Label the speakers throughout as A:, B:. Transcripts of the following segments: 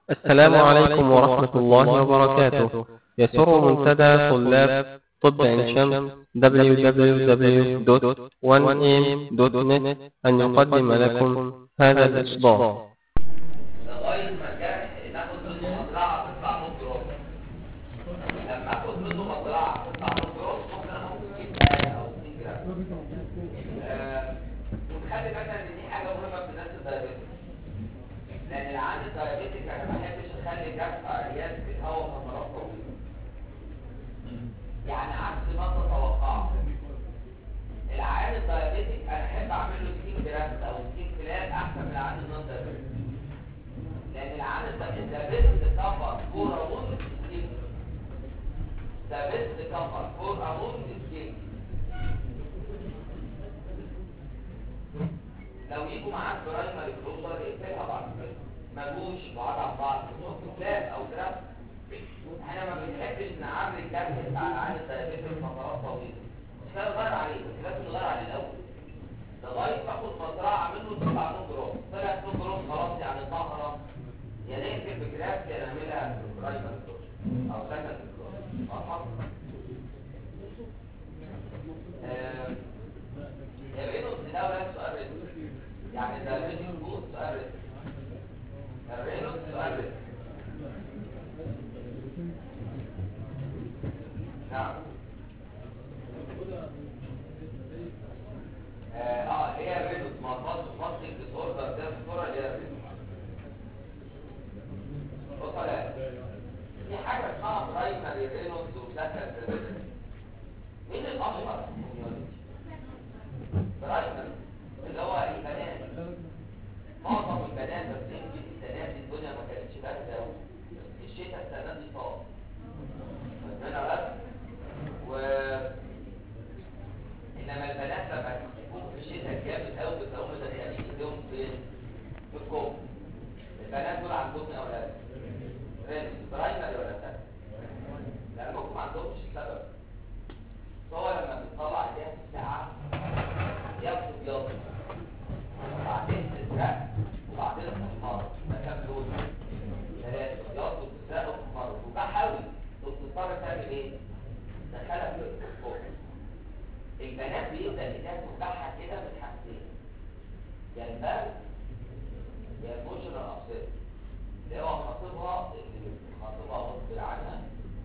A: السلام عليكم ورحمة الله وبركاته يسر منتدى طلاب طب عين شمس www.1am.net أن يقدم لكم هذا الإصدار
B: لغايه ما الجرح ناخد منه مزرعه تطلع نص جرام لما اخد منه مزرعه تطلع نص جرام ممكن اخد 60 او 60 جرام آه، وخلي بالك ان دي حاجه مهمه في الناس الدايابيتك لان العيان الدايابيتك انا ما بحبش اخلي جرح عيان في الهواء فترات طويله يعني عكس ما تتوقعه العيان الدايابيتك انا احب اعمل له 60 جرام او 60 فلان احسن من العيان النون دايابيتك لان العدد ده ده بيست كفر فور امون سكين ده بيست كفر فور امون سكين لو يجوا معاك برايمري كلوزر اقفلها بعد كده ملوش بعض عن بعض نحط فلاب او جراف احنا ما بنحبش نعمل الجرح بتاع العدد ده بيست فترات طويله مش كده نغير عليه بس لازم نغير عليه الاول لغايه ما اخد مزرعه منه تطلع 2 جرام طلعت 2 جرام خلاص يعني ظهرت يا نقفل بجراف يا نعملها برايمر او سكند واضحه آه، يا رينوس ده ولا سؤال رينوس يعني ده رينوس جود سؤال رينوس الرينوس سؤال رينوس نعم اه آه، هي الرينوس ما تبصش ماسك ديسوردر ده الصوره اللي هي الرينوس بص على في حاجه اسمها برايمري رينوس وسكند رينوس مين الاشهر برايمري اللي هو البنات معظم البنات بس يمكن السنه دي الدنيا ما كانتش بارده قوي الشتاء السنه دي طال فاهمين بس و انما البنات لما يكونوا في الشتاء جامد قوي بتلاقيهم مدخلين ايديهم فين؟ في الكوب البنات دول عندهم يا اولاد رينوس برايمري ولا لا؟ لان ممكن ما عندهمش السبب هو لما بتطلع ايديها في الساعه ياخد بياض وبعدين تزرق وبعدين تحمر ده كام لون؟ ثلاثه بياض وتزرق وتحمر وبحاول وبتضطر تعمل ايه؟ دخلها في الكوب البنات بيبدا ايديها توجعها كده من حاجتين يا البرد يا الموشن الابصاري اللي هو خاطبها اللي خاطبها غصب عنها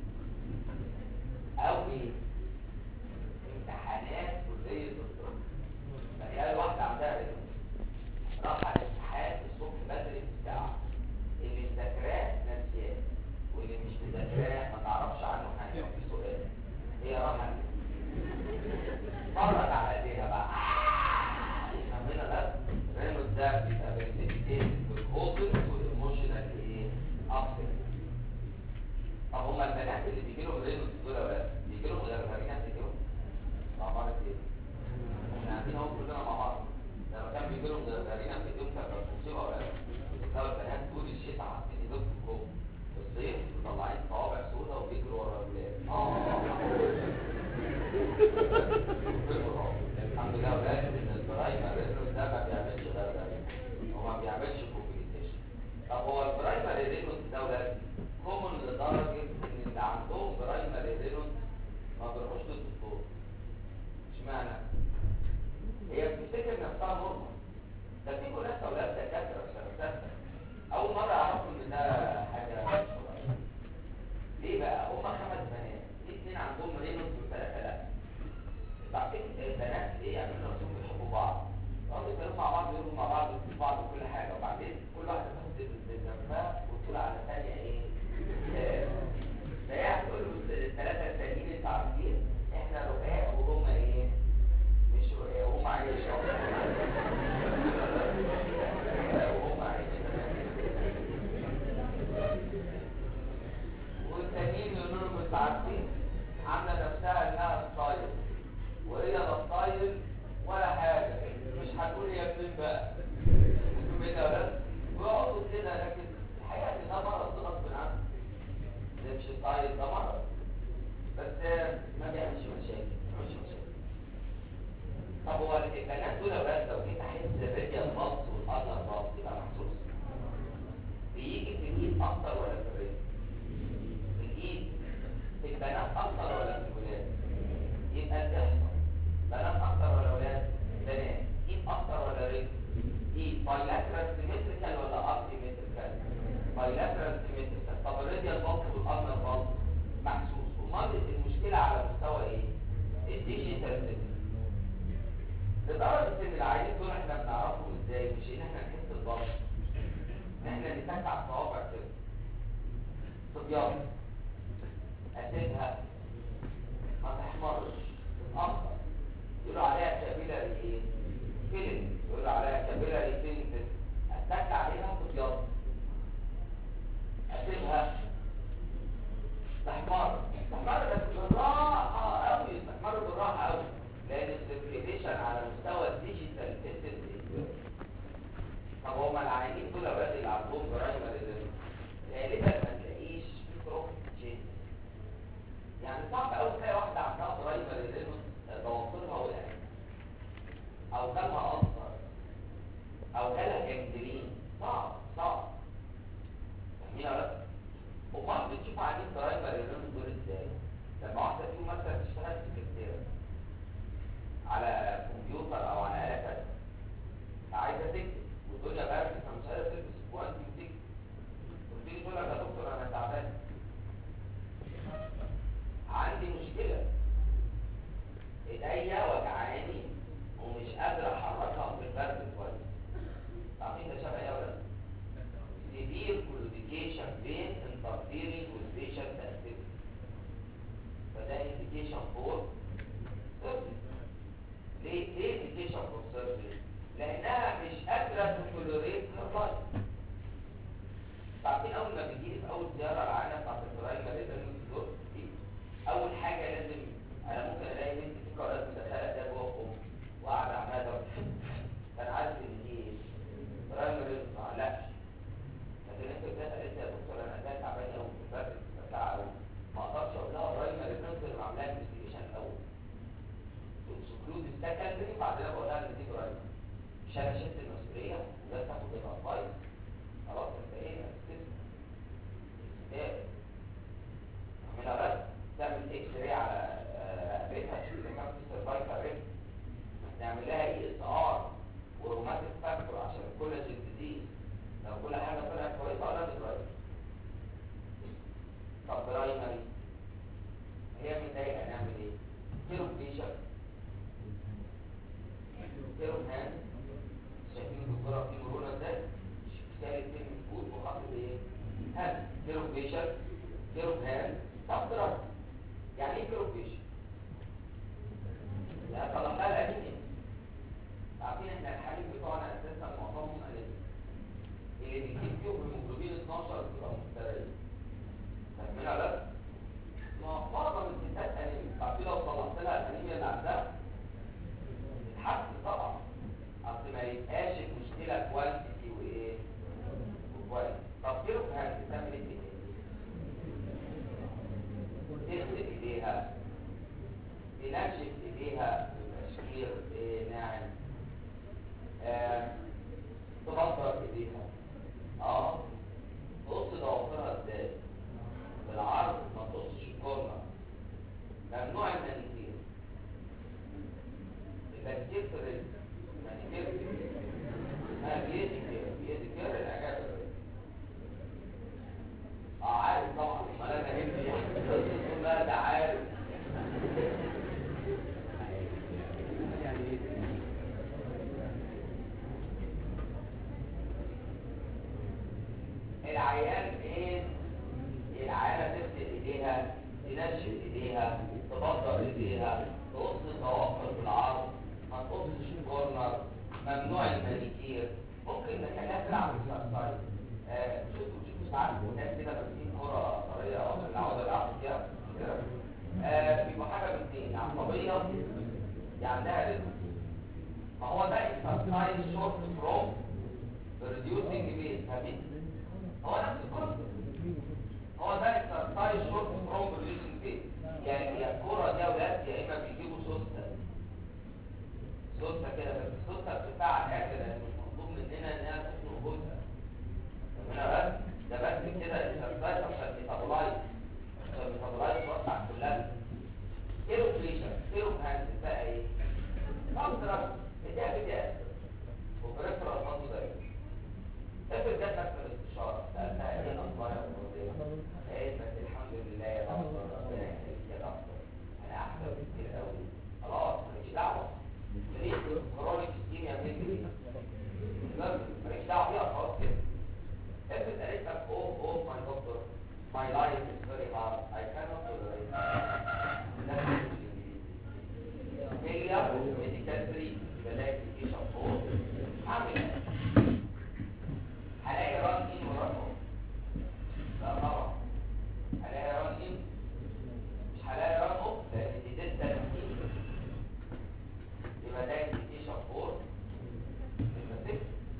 B: او ايه امتحانات كليه الطب تخيل واحده عندها رزق راح على الامتحان الصبح بدري بساعه اللي مذاكراه ناسياه واللي مش مذاكراه ما تعرفش عنه حاجه في سؤال هي راحت اتفرج على ايديها بقى فاهمين ده الرينوس ده بيبقى بريسبتيت بالكوبل والايموشنال ايه ابسط طب هما البنات اللي بيجي لهم رينوس دول يا ولاد بيجي لهم غير غيرين بيجي لهم مع بعض ايه احنا قاعدين اهو كلنا مع بعض لما كان بيجي لهم غير غيرين بيجي لهم كانت مصيبه يا ولاد بسبب البنات طول الشتاء حاطين ايدهم في الكوب في الصيف مطلعين صوابع سوداء وبيجروا ورا الولاد الحمد لله ولاد ان البرايمر رينوس ده ما بيعملش غير هو ما بيعملش كومبليكيشن طب هو البرايمر رينوس ده ولاد كومن لدرجه ان اللي عندهم برايمر رينوس ما بيروحوش للدكتور اشمعنى؟ هي بتفتكر نفسها نورمال ده في ناس اولاد دكاتره في سنه سته اول مره يعرفوا ان ده حاجه مش طبيعيه ليه بقى؟ هم خمس بنات في اثنين عندهم رينوس وثلاثه لا بعدين البنات ايه يعملوا نفسهم بيحبوا بعض يقعدوا يتكلموا مع بعض يقولوا مع بعض ويشوفوا بعض وكل حاجه وبعدين كل واحده تاخد جنبها وتقول على الثانيه ايه آه، فهي هتقول له الثلاثه التانيين انتوا عارفين احنا رقاق وهم ايه مش رقاق وهم عايشين وهم عايشين والتانيين يقولوا لهم انتوا عارفين عامله نفسها انها ستايل وهي لا ستايل ولا حاجه مش هتقول هي فين بقى انتوا كده بس ويقعدوا كده لكن الحقيقه ان ده مرض غصب عنه ده مش ستايل ده مرض بس ما بيعملش مشاكل ما بيعملش مشاكل طب هو البنات دول يا ولاد لو جيت احس الرجل البلس والقدر البلس يبقى محسوس بيجي في الايد اكتر ولا في الرجل في الايد في البنات اكتر ولا في الولاد يبقى الاحصاء بنات اكتر ولا ولاد بنات ايد اكتر ولا رجل ايد بايلاترال سيمتريكال ولا اب سيمتريكال بايلاترال سيمتريكال طب الراديال بالك والارنر بالك محسوس امال المشكله على مستوى ايه الديجيتال سيستم لدرجه ان العيانين دول احنا بنعرفهم ازاي مش ان احنا نحس الضغط ان احنا نتك على الصوابع كده صبيان اسيبها ما تحمرش تتاخر يقولوا عليها كابيلاري ايه فيلم يقولوا عليها كابيلاري فيلم اتك عليها صبيان اسيبها تحمر تحمر بس بالراحه قوي تحمر بالراحه قوي لان السيركيليشن على مستوى الديجيتال سيستم طب هما العيانين دول اولاد اللي عندهم برايمري غالبا ما تلاقيش في كروك تشينج يعني صعب قوي تلاقي واحده عندها برايمري لينوس ضوافرها وقعت او جالها اصفر او جالها جنجرين صعب صعب فاهمين ولا لا؟ امال بتشوف عيانين برايمري لينوس دول ازاي؟ لما واحده فيهم مثلا تشتغل سكرتيره على كمبيوتر او على آلة كذا عايزه تكتب والدنيا بارده فمش قادره تلبس اسبوع انت بتكتب وتيجي تقول لك يا دكتور انا تعبان عندي مشكله ايديا وجعاني ومش قادر احركها في البرد كويس عارفين ده شبه ايه ولا لا؟ severe communication pain interfering with patient activity فده indication for surgery ليه ليه indication for surgery لانها مش قادره تتولريت اللايف عارفين اول ما بيجي في اول زياره العيانه بتاعت البرايمري لازم دول اول حاجه لازم انا ممكن الاقي بنت في قرارات مدخله ده جوه امي وقاعده عماله تضرب فانا عارف ان دي برايمري ما علقش لكن انت بتسال انت يا دكتور انا ده تعبان قوي بس بتاع ما اقدرش اقول لها برايمري لازم اعملها انفستيجيشن الاول تكسكلود السكندري بعدين بقول لها ان دي برايمري مش انا شلت المسؤوليه وده تاخد الادفايس خلاص انت ايه هتستسلم ايه اعملها بس تعمل اكس راي على رقبتها تشوف اذا كان في سيرفايكال ريسك نعمل لها اي اس ار وروماتيك فاكتور عشان الكولاجين ديزيز لو كل حاجه طلعت كويسه ولا برايمري طب برايمري هي متضايقه نعمل ايه؟ كيرو بيشن كيرو هاند شايفين الدكتوره في مرونه ازاي؟ شايل كلمه فود وحاطط ايه؟ هاند كيرو بيشن كيرو هاند طب دراسه يعني ايه كيرو بيشن؟ لا طلعنا لها انيميا عارفين احنا الحالين بتوعنا اساسا معظمهم انيميا اللي بيجيب فيهم هيموجلوبين 12 بتبقى مستريه فاهمين ولا لا؟ ما معظم الستات انيميا عارفين لو طلعت لها الانيميا اللي عندها تتحسن طبعا اصل ما يبقاش المشكله كوانتيتي وايه؟ وكواليتي طب كيلو هل بتعمل ايه؟ تغسل ايديها تنشف ايديها بتشكير ايه ناعم آه. تبطر ايديها اه تقص ضوافرها ازاي بالعرض ما تقصش الكورنر ممنوع المانيكير المانيكير في الرجل المانيكير في الرجل ما بيدي كده بيدي كده العجاب الرجل اه عارف طبعا ما انا فهمت يعني تقول بقى ده عارف العيان ايه العيانه تغسل ايديها تنشف ايديها تبطر ايديها تقص الضوافر بالعرض ما تقصش الكورنر ممنوع المانيكير ممكن نخليها تلعب اكسرسايز آه شفتوا شفتوا ساعات ناس كده ماسكين كوره طريه عشان نقعد نلعب فيها كده آه بيبقى حاجه من اثنين عصبيه يا عندها رزق ما هو ده اكسرسايز شورت فروم ريديوسنج بيز فاهمين هو نفس الكونسيبت هو ده اكسرسايز شورت فروم ريليشن بيز يعني هي الكوره دي اولاد يا اما بيجيبوا سوسته سوسته كده بس السوسته بتبقى على الاخر لان مش مطلوب مننا انها تكون جزء هنا بس ده بس كده والله يا استاذ ايه بس الحمد لله يا دكتور ربنا يخليك يا دكتور انا احسن بكتير قوي خلاص ماليش دعوه ليه كرونيك ستيميا من ماليش دعوه بيها خلاص كده افرض قالت لك اوه اوه ماي دكتور my life is very hard I cannot tolerate failure medical free بلاقي education for عامل هلاقي ران ان وران اوف لا طبعا هلاقي ران ان مش هلاقي ران اوف لان دي دلتا 30 يبقى ده education for المسك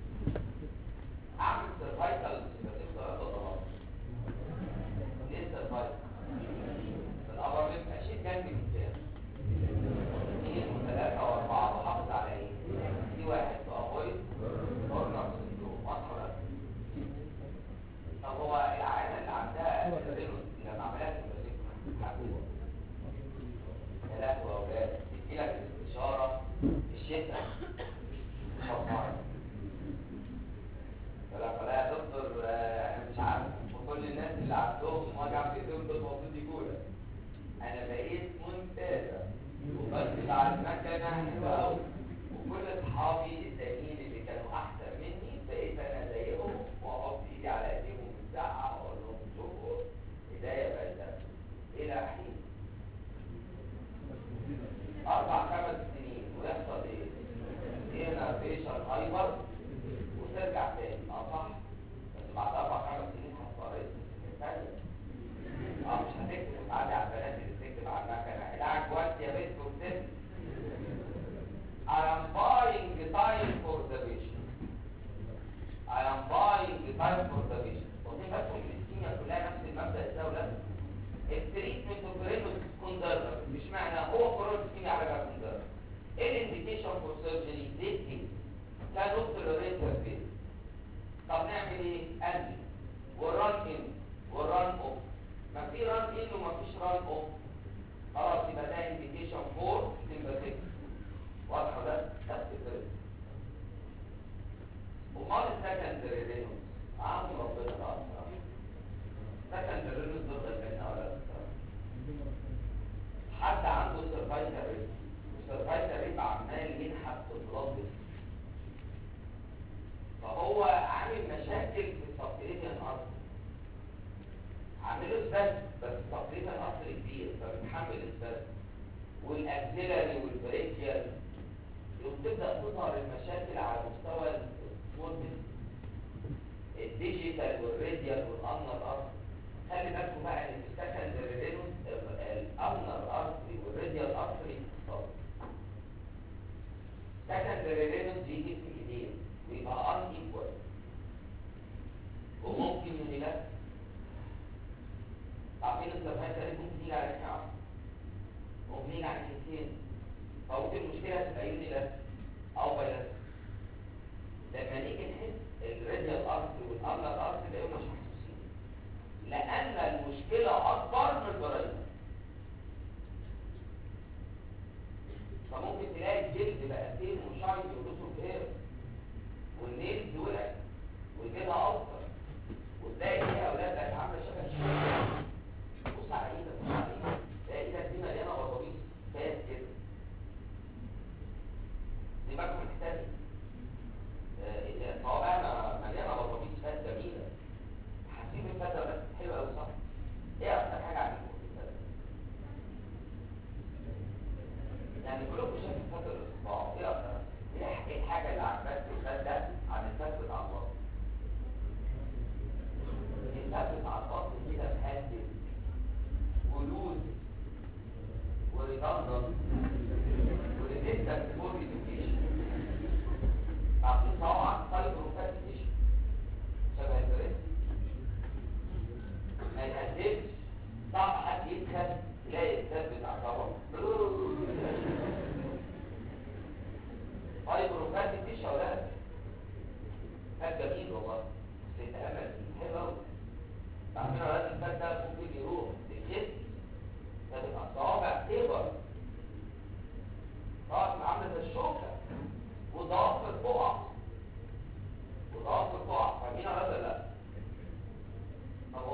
B: اعمل سيرفايكال سيمباتيك ثلاثة ضربات ليه سيرفايكال الأبر ليب أشيل جنبي بالكام اثنين وثلاثة وأربعة بحافظ على إيه؟ دي واحد وأفويد كورنر سندروم واضحة ولا لا؟ طب هو العيانة اللي عندها رينوس لما عملها سيمباتيك حبيبة يا لهوي يا أولاد تجيلك الاستشارة في الشتاء مش هتعرف فلا فلا يا دكتور آه، انا مش عارف وكل الناس اللي عندهم وجع في ايديهم دول المفروض يقولوا انا بقيت ممتازه وبس على المكنه حلوه قوي وكل اصحابي التانيين اللي كانوا احسن مني بقيت انا زيهم واحط ايدي على ايديهم بالساعه واقول لهم شوفوا ايديا بارده الى حين اربع خمس سنين ويحصل ايه؟ هنا فيشل هايبر وترجع تاني اه صح بس بعد اربع خمس سنين هتبقى رئيس الثانية اه مش هتكتب عادي على البنات اللي بتكتب على المكنة العب وقت يا بنت وبتكتب I am buying the time for the patient I am buying the time for the patient واخدين بالكم الاسكيميا كلها نفس المبدأ ده ولا التريتمنت اوبريتور كوندرر مش معنى هو قرار الاسكيميا على جنب كوندرر ايه الانديكيشن فور سيرجري ديكتنج كان دكتور ريتر فين طب نعمل ايه انزل والران ان والران اوف ما في ران ان وما فيش ران اوف خلاص يبقى ده انديكيشن فور سيمباثيك واضحه ده نفس الفرق امال السكندري رينوس عم ربنا بقى سكندري رينوس دول غلبانين ولا لا حد عنده سيرفايكال ريب والسيرفايكال ريب عمال ينحت في البلاد فهو عامل مشاكل في السبكريتيان ارض عامله سباس بس السبكريتيان ارض كبير فبتحمل السباس والاكسلري والبريكيال وبتبدا تظهر المشاكل على مستوى الفورمس الديجيتال والراديال والانر ارض خلي بالكم بقى ان في السكندري رينوس الانر ارتري والراديال ارتري اتصال سكندري رينوس بيجي في ايدين ويبقى ان ايكوال وممكن يونيلات عارفين السيرفايت ده ممكن يجي على كام ممكن يجي على كتير فممكن المشكله تبقى يونيلات او بايلات لما نيجي نحس الراديال ارتري والانر ارتري ده مش محسوسين لان المشكله اكبر من البرايم فممكن تلاقي الجلد بقى تين وشايط ولوسه بهير والنيل وقعت وجيبها اكتر وتلاقي فيها اولاد بقت عامله شبه الشوكه بص على ايدك بص على ايدك تلاقي ايدك دي مليانه بطاطيس فات كده دي بالكم من الحته دي صوابعنا مليانه بطاطيس فات جميله حاسين بالفتره بس حلوه قوي صح؟ ايه اكتر حاجه عجبتكم في الفتره؟ يعني كلكم شايفين فتره الاصبع ايه اكتر؟ ايه الحاجه اللي عجبتك في الفات ده عن الفات بتاع البطن؟ الفات بتاع البطن كده مهدد ولوز وريدندنت وريزيستنت فور ريديوكيشن عارفين طبعا فايبروفات تيشن شبه البريد ما يهددش صعب حد يدخل تلاقي الفات بتاع طبعا فايبروفات تيشن ولا لا فات جميل والله بس يتأمل فيه حلو قوي عارفين اولاد الفات ده ممكن يروح للجسم فتبقى الصوابع تكبر طبعا عامله زي الشوكه وضوافر تقع وضوافر تقع فاهمين ولا لا؟ طب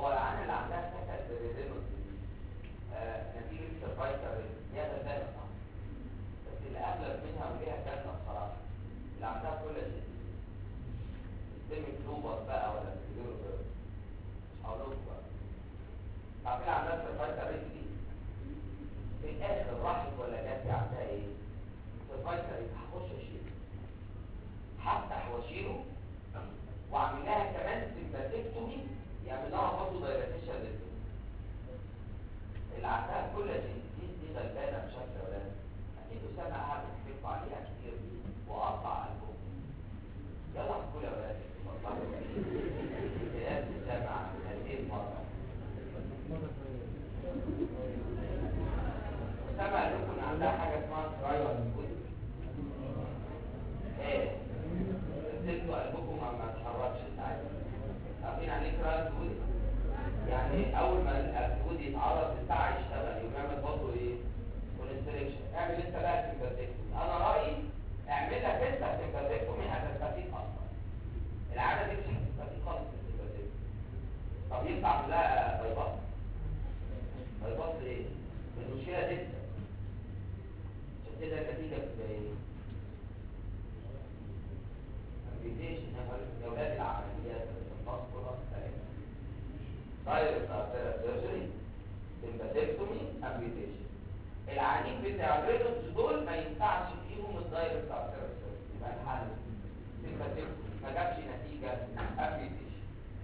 B: برضه دايلاتيشن للفيس اللي عندها كل الجنسيس دي غلبانه بشكل ولاد اكيد اسامه قعد يحكي عليها كتير وقطع قلبهم يلا احكوا لي يا ولاد يا اسامه عن هذه المره اسامه قال لكم ان عندها حاجه اسمها ترايوال فود ايه سبتوا قلبكم ما ما تحركش ساعتها عارفين يعني ايه ترايوال فود يعني اول ما الفود يتعرض للساعه يشتغل ويعمل برضه ايه كونستريكشن اعمل انت بقى سيمباتيكتومي انا رايي اعمل لك انت سيمباتيكتومي هتستفيد اصلا العاده دي مش هتستفيد خالص من السيمباتيكتومي طب ينفع لها بايباس بايباس ايه المشكله جدا عشان كده النتيجه بتبقى ايه امبيتيشن يا اولاد العمليات الفاسكولار دايركت ارتيريال سيرجري سيمباتيكتومي امبيتيشن العنيف بتاع الريدوس دول ما ينفعش فيهم الدايركت ارتيريال سيرجري يبقى الحل سيمباتيكتومي ما جابش نتيجه امبيتيشن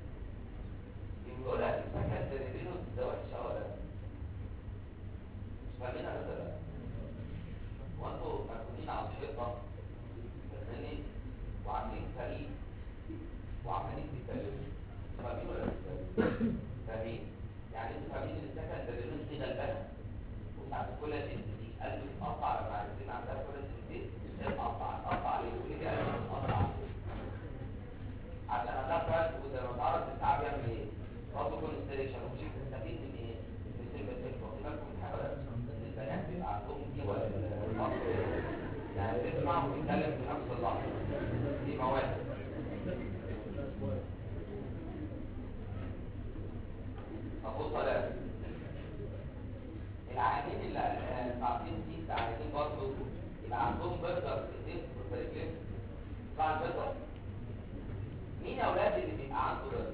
B: يقول لك السكن الريدوس ده وحشه ولا لا مش فاهمين ولا لا وانتوا مركونين على الحيطه فاهماني وعاملين فريق وعمالين تتكلموا فاهمين ولا مش فاهمين؟ فاهمين يعني انتوا فاهمين ان السكن ده الرينوس دي غلبانه وساعات كل دي قلبه اتقطع لما عرفتين عندها كل دي اتقطع اتقطع ليه وليه قلبه اتقطع عشان عندها فراش وده لما تعرض للتعب يعمل ايه؟ برضه كونستريكشن ومش تستفيد من ايه؟ من السيمباتيك واخد بالكم من حاجه ولا ان البنات بيبقى عندهم دي ولا يعني تسمع وتتكلم في نفس اللحظه دي مواد أبو صلاة العيانين اللي عارفين دي العيانين برضه يبقى عندهم برجر في ايديهم وفي رجليهم طبعا برجر مين يا اولاد اللي بيبقى عنده برجر؟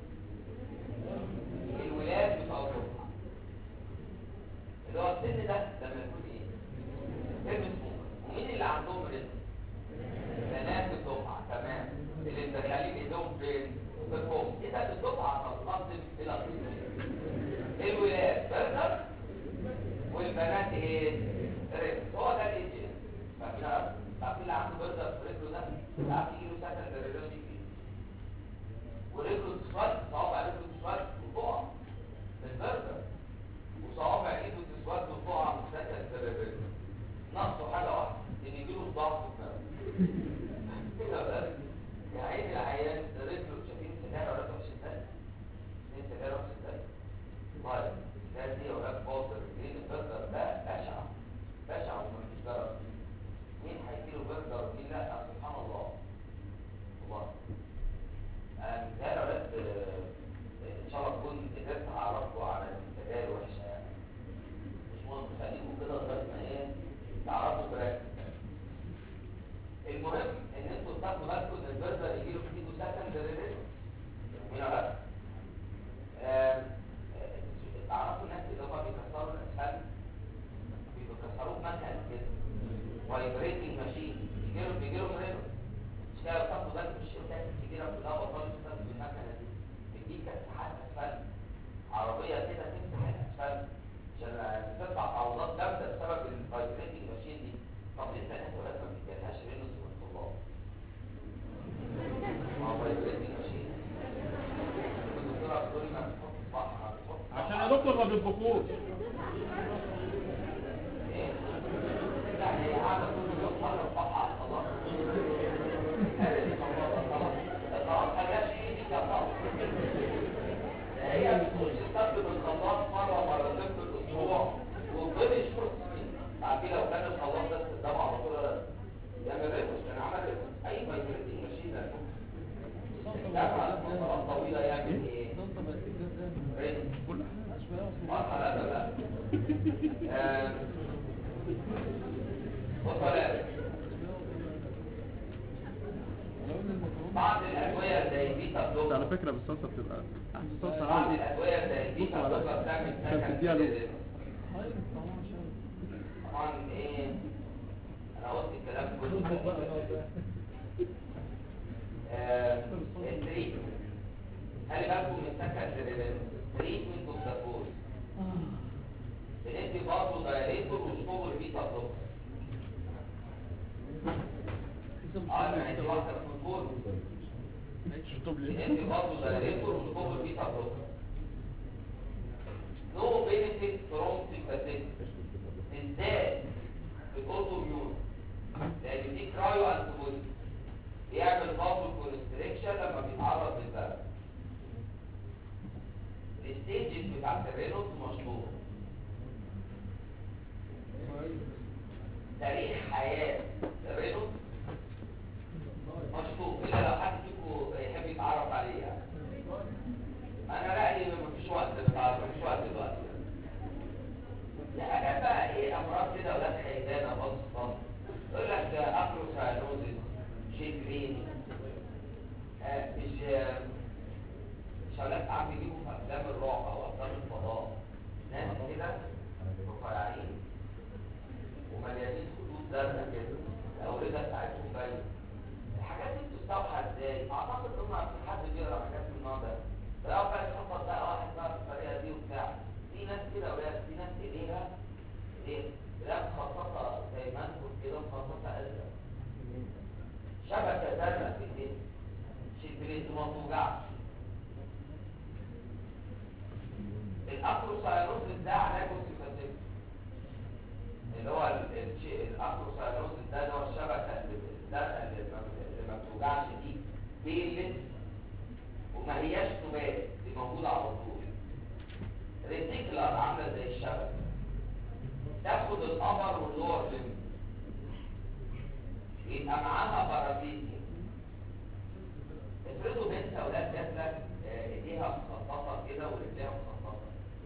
B: الولاد بتوع الدفعه اللي هو السن ده لما يكون ايه؟ سن سموكر ومين اللي عندهم رزق؟ بنات الدفعه تمام اللي مدخلين ايدهم فين؟ في الفوق اذا الدفعه تنقسم الى قسمين الولاد برجر والبنات ايه؟ رزق هو ده الايه؟ فاهمين عارفين اللي عنده برجر في رجله ده عارف يجي له سكن الرجل دي ورجله تسود صوابع رجله تسود وتقع من البرجر وصوابع ايده تسود وتقع من سكن الرجل ناقصه حاجه واحده ان يجيله ضغط في دماغه كده بس يا عيني العيان رجله شايفين السجاير ولا وحش ازاي؟ ايه السجاير وحش ازاي؟ طيب السجاير دي ولا باطل لان البرجر ده بشع بشع ومفيش ضرر مين هيجيله برجر ومين لا سبحان الله والله انا متهيألي اولاد ان شاء الله تكون قدرت اعرفكم على السجاير وحشه يعني مش مهم خليكم كده لغايه ما ايه تعرفوا براكتس المهم ان انتوا تاخدوا بالكم ان البرجر يجي له في ايده سكن ريليشن هنا بس تعرفوا الناس اللي هم بيكسروا الاسفل بيكسروه بمكان كده فايبريتنج ماشين يجي له بيجي له ريلو مش كده بتاخدوا بالكم الشركات الكبيره كلها بطلت تستخدم المكنه دي بتجيب كساحات اسفل عربيه كده تمسح الاسفل عشان تطلع تعويضات جامده بسبب الفايبريتنج ماشين دي طب ليه البنات ولاد ما بتجيلهاش رينوس والطلاب؟ ما هو فايبريتنج ماشين الدكتوره بتقول لي ما بتحط صح ما بتحط صح.
C: عشان يا دكتور ما بيطبخوش
B: ايه؟ لا هي قاعده طول اليوم بره الصفحه خلاص خلاص خلاص ما جاش ايدي خلاص ده هي بتخش تستخدم الخلاط مره مرتين في الاسبوع وفضل شهور سنين عارفين لو كان الخلاط ده استخدامه على طول يعمل ريبوس كان عمل ريبوس اي فايبريتنج ماشين ده استخدمها فترات طويله يعمل ايه؟ ريبوس اه لا لا لا آه، وصلات بعض الادويه زي بيتا
C: بس على
B: بلوكر
C: فكرة بالصلصة بتبقى أحسن صلصة
B: بعض
C: عندي
B: الادويه زي بيتا
C: بص على-
B: بلوكر بتعمل
C: عشان
B: سكن
C: تديها له.
B: للرينوس. طبعا ايه انا قلت الكلام كله آه، التريتمنت خلي بالكم من سكن الرينوس اه يعني دي واحده في الكور
C: شطب ليه
B: انت برضه دايركتور وشوف البيتا بلوكر نو بينيفيت فروم سيمباثيك ازاي في الاوتو ميون لان دي كرايو انتيبودي بيعمل بابل كونستريكشن لما بيتعرض للبرد الستيجز بتاعت الرينوس مشهوره تاريخ حياه الرينوس مشهور الا لو حد فيكم يحب يتعرف عليه يعني انا رايي ان مفيش وقت للتعرف مفيش وقت دلوقتي لا حاجات بقى ايه امراض كده اولاد خيبانه بسيطه يقول لك اكروساينوزيس شيء جرين آه مش آه مش اولاد عم يجيبوا في افلام الرعب او افلام الفضاء ناس كده رفيعين ومليانين خطوط زرقاء كده الاورده بتاعتهم باينه الحاجات دي بتستوحى ازاي؟ اعتقد ان هم في حد بيقرا حاجات من النوع ده فالاول بقى يخطط بقى واحد بقى بالطريقه دي وبتاع في ناس كده اولاد في ناس ايديها ايه؟ لا مخططه زي منفذ كده مخططه ازرق شبكه زرقاء في ايديها شكلت ما توجعش الاكروسايروسيس ده علاجه سيمباتيك اللي هو ال- الشيء الاكروسايروسيس ده اللي هو الشبكه الزرقاء اللي ما- اللي ما بتوجعش دي بيلت وما هياش نبات دي موجوده على طول ريتيكلر عامله زي الشبكه تاخد القمر واللور ليمب يبقى معاها بارازيتيا افرضوا بنت اولاد جات لك آه، ايديها مخططه كده ورجليها مخططه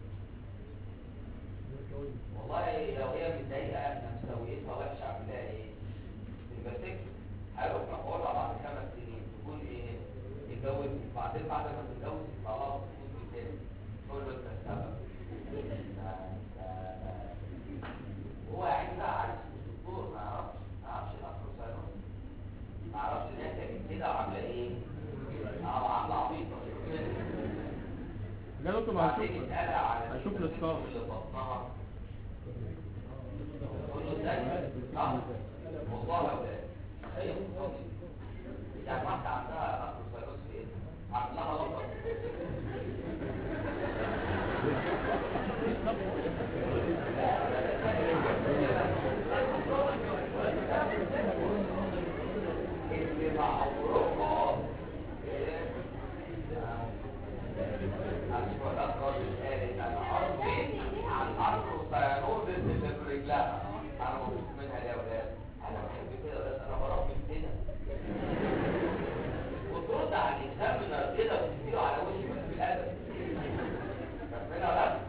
B: والله لو هي متضايقه نفسويتها وحشه عاملاها ايه؟ تبقى سكت هيروح مقولها بعد خمس سنين تكون ايه؟ اتجوزت بعدين بعد ما تتجوز يطلع لها خطوط بالتاني تقول له انت السبب ده- ده- ده- هو عايز بقى عايز الدكتور ما يعرفش ما يعرفش الافروسايروس ما يعرفش ان هي كانت كده وعامله ايه؟ اه عامله عبيطه
C: يا دكتور
B: بعدين
C: هشوف
B: يتقلق على
C: هشوف
B: الست
C: الاسكار
B: اللي بطنها تقول له ازاي؟ صح؟ والله يا ولاد هي مصابة يعني واحدة عندها أكروسايروس في ايه؟ عندها لقب اللي مع عمركم ايه؟ أشوى الراجل قالت أنا قصدي عن أكروسايروزس اللي في رجلها أنا مبسوط منها يا ولاد أنا بحب كده يا ولاد أنا بربي كده وترد على الإكزامينر كده وتديله على وشه بس بالأدب فاهمين ولا لا؟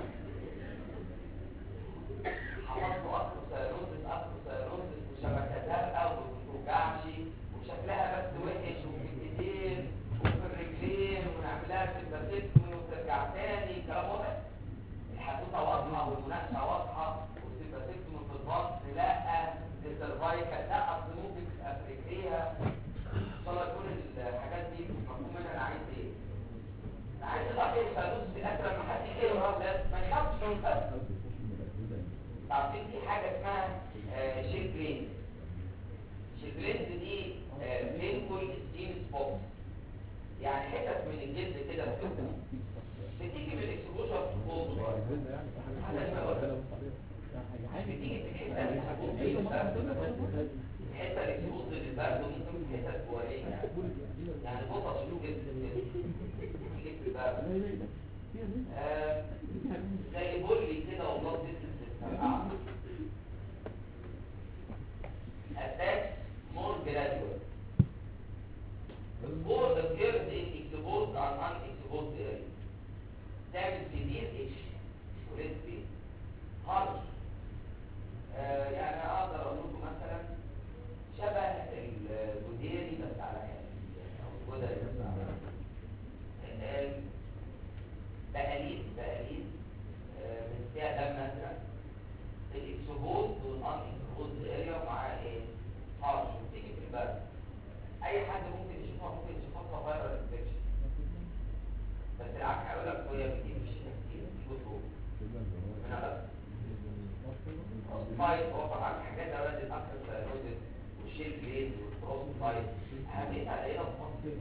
B: حفظته أكروسايروزس أكروسايروزس وشبكة زرقاء وما بتوجعش وشكلها بس وحش وفي الإيدين وفي الرجلين ونعملها سيمباتيكتومي وترجع تاني كلام واضح الحدوته واضحه والمناقشه واضحه والسيمباتيكتومي في البطن لا السرفايكال لا اصل ممكن تبقى في رجليها ان شاء الله تكون الحاجات دي مفهوم منها انا عايز ايه انا عايز الاخر فلوس في الاخر لما حد يجي يقرا ده ما يخافش من بس عارفين في حاجه اسمها آه، شيل جرين شيل جرين دي بينكول ستيم سبوت يعني حتت من الجلد كده بتبقى بتيجي من الاكسبوجر فوق بتيجي في الحته اللي هتكون فيه البرد الحته اللي تبص للبرد وممكن في حته جوانيه يعني بطش له جلد كده تيجي في البرد آه، زي بولي كده والله تسلم attacks more gradual Spores occurs in exposed and unexposed area. تعمل severe itch وليس pain. هارش آه يعني اقدر اقول لكم مثلا شبه الجديري بس على حاجه او الجدري بس على حاجه بقاليد بقاليد آه، من فيها دم ازرق الاكسبوز والان اكسبوز اريا ومعاه ايه؟ هارش وبتيجي في البرد اي حد ممكن يشوفها ممكن يشوفها فايرال انفكشن بس العكس هيقول لك هي بتيجي في الشتاء كتير مش بتروح من بس فايت هو طبعا حاجات اولاد الاكثر سيروزيس والشيل بليد والكروس فايت اهميتها لقينا في مصر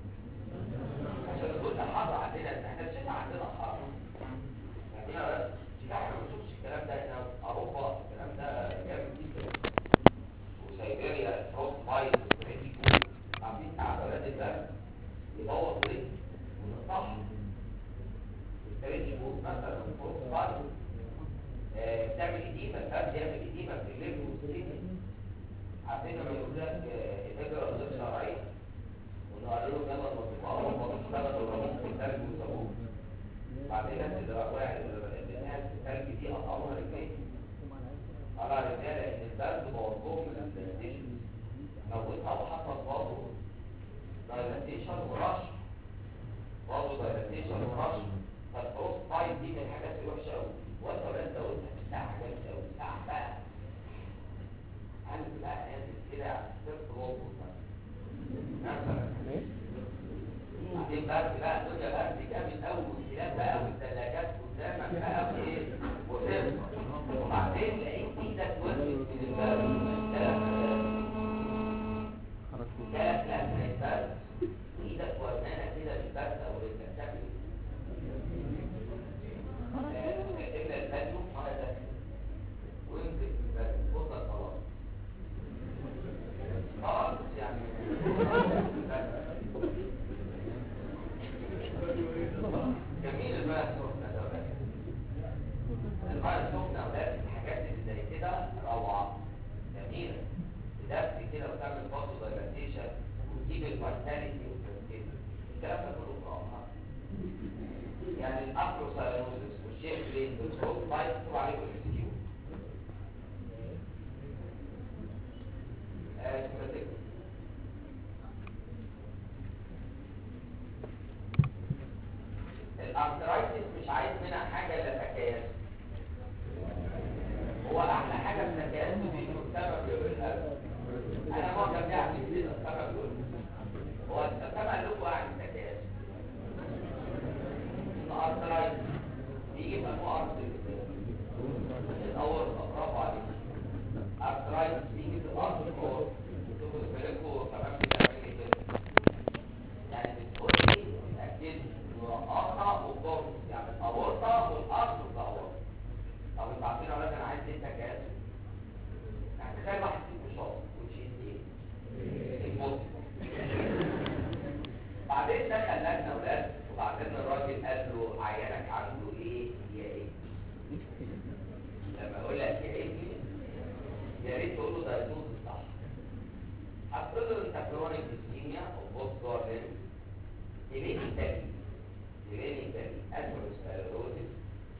B: عشان كل حر عندنا احنا الشتاء عندنا حر عندنا بس احنا ما بنشوفش الكلام ده هنا في اوروبا الكلام ده جامد جدا وسيبيريا الكروس فايت والستريتش كول عاملين ساعات اولاد البرد يبوظ رجل ويقطعها الستريتش كول مثلا الكروس فايت آه، بتعمل إديمة الفرد يعمل إديمة في الليل والسكين عارفين لما يقول لك آه، الهجرة غير شرعية وإنه قالوا له جبل مطلوب ومش جبل ورموه في الثلج وسابوه بعدين الناس اللي وقع الناس الثلج دي قطعوها رجلين قطع رجليها لأن البرد بوظهم من الستيشن موتها وحصل برضه دايلاتيشن ورش برضه دايلاتيشن ورش فالبروس فايت دي من الحاجات الوحشة أوي وانت ولا انت قلت الساعة جامد أوي الساعة بقى عندك بقى نازل كده على السيرت روبوت مثلا بعدين برد بقى الدنيا برد جامد أوي والكلاب بقى والثلاجات قدامك بقى وإيه وتفضل وبعدين لقيت إيدك وقفت من البرد ثلاث ثلاث ثلاث من البرد إيدك ورمانة كده بالبرد أو رجلك تعمل إلا الفجر هذا ويمسك الفجر وصل خلاص خلاص يعني جميل الماء السخنة ده بقى. الماء السخنة وده الحاجات اللي زي كده روعة جميلة تدفي كده وتعمل برضه دايلاتيشن وتجيب الفيتاليتي والتركيز الكلام ده كله روعة يعني الافروسايروزس والشيخ بلين والكروس بايت مكتوب عليهم الاسكيو الارترايتس مش عايز منها حاجه الا تكيس هو احلى حاجه في التكيس دي انه السبب يقول القلب انا معجب بيها عشان كده السبب يقول هو السبب قال لكم عن التكيس الارترايتس بيجي يبقى له ارض الاول برافو عليك ارترايتس بيجي في الارض الكور تبص بالكوا كمان بتعمل كده يعني بتقول لي تاكد ورقاصه وكورس يعني الاورطه والارض والاورطه طب انتوا عارفين يا ولاد انا عايز ايه تكاسل يعني تخيل واحد فيكم شاطر وتشيل ايه الموت بعدين دخل لجنه اولاد وبعدين الراجل قال له عيانك عنده ايه يا ايه لما اقول لك يا ابني يا ريت تقول له دايجنوز الصح هتقول له انت كرونيك اسكيميا او بوست جاردن كلينيكالي كلينيكالي اثيروسكليروزيس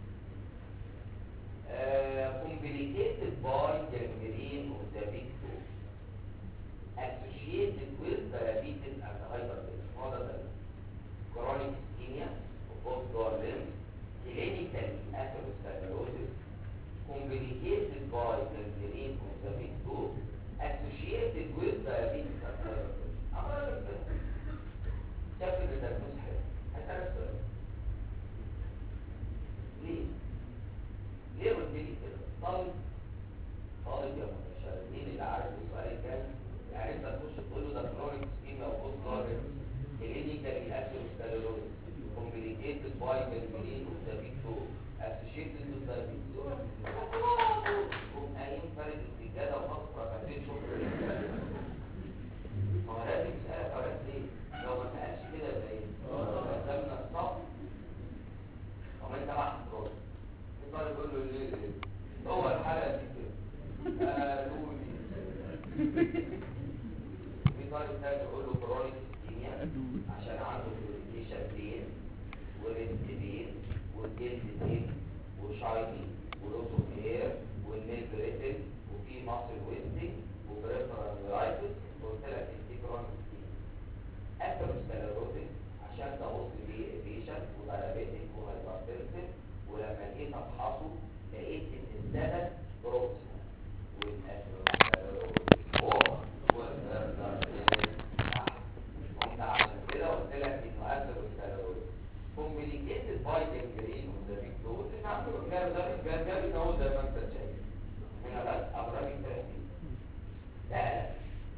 B: complicated by gangrene of the big toe associated with diabetes and hypertension هذا ده chronic ischemia of both lower limbs clinical atherosclerosis complicated by gangrene of the big toe associated with diabetes and hypertension أمر الإنسان شاف إن ده مسحر هسألك سؤال ليه؟ ليه قلت لي كده؟ طالب طالب يا متشردين اللي عارف السؤال الجاي يعني انت تخش تقول له ده كرونيك سكيما وبوست طالب كلينيكال اثيروسكليروز كومبليكيتد باي جلجلين وزابيتو اسوشيتد وذ دايابيتس قوم قايم فارد السجاده وحاطط ركعتين شكر لله ما هو لازم يسالك اولاد ليه؟ لو ما سالش كده يبقى ايه؟ يبقى من الصف طب انت راح ترد الطالب يقول له ليه ليه؟ هو الحلقه دي كده قالوا لي في طالب تاني يقول له كرونيك سكيميا عشان عنده كلوريكيشن بين وريست بين والجلد بين وشايني ولوس اوف هير والنيل بريتل وفي ماسل ويستنج وبريفرال نيرايتس قلت لك ان دي كرونيك سكيميا اثيروسكليروزيس عشان ده بص بيه بيشنت ودايابيتيك وهايبرتنسيف ولما جيت افحصه لقيت ان السبب بروكسيما والاثيروسكليروزيس هو وانت عشان كده قلت لك انه اثيروسكليروزيس كومبليكيتد باي جنجرين وزابيكتوزيس عنده جرجرين جرجرين اهو زي ما انت شايف هنا بس ابراج التركيب لا